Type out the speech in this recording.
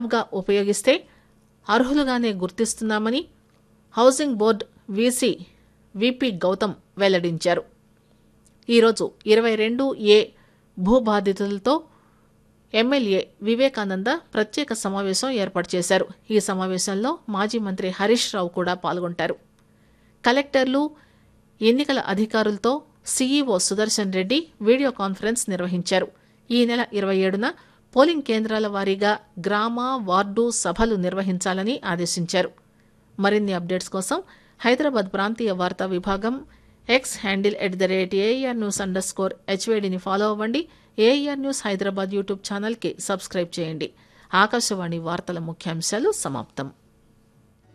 గా ఉపయోగిస్తే అర్హులుగానే గుర్తిస్తున్నామని housing board VC VP Gautam వెల్లడించారు ఈరోజు ఇరవై రెండు ఏ భూబాధితులతో ఎమ్మెల్యే వివేకానంద ప్రత్యేక సమావేశం ఏర్పాటు చేశారు ఈ సమావేశంలో మాజీ మంత్రి హరీష్ రావు కూడా పాల్గొంటారు కలెక్టర్లు ఎన్నికల అధికారులతో CEO Sudarshan Reddy video conference నిర్వహించారు ఈ నెల ఇరవై ఏడున పోలింగ్ కేంద్రాల వారీగా గ్రామ వార్డు సభలు నిర్వహించాలని ఆదేశించారు మరిన్ని అప్డేట్స్ కోసం హైదరాబాద్ ప్రాంతీయ వార్తా విభాగం X handle at the rate AIR news underscore హెచ్వేడిని ఫాలో అవ్వండి ఏఆర్ న్యూస్ హైదరాబాద్ యూట్యూబ్ ఛానల్కి సబ్స్క్రైబ్ చేయండి ఆకాశవాణి వార్తల ముఖ్యాంశాలు సమాప్తం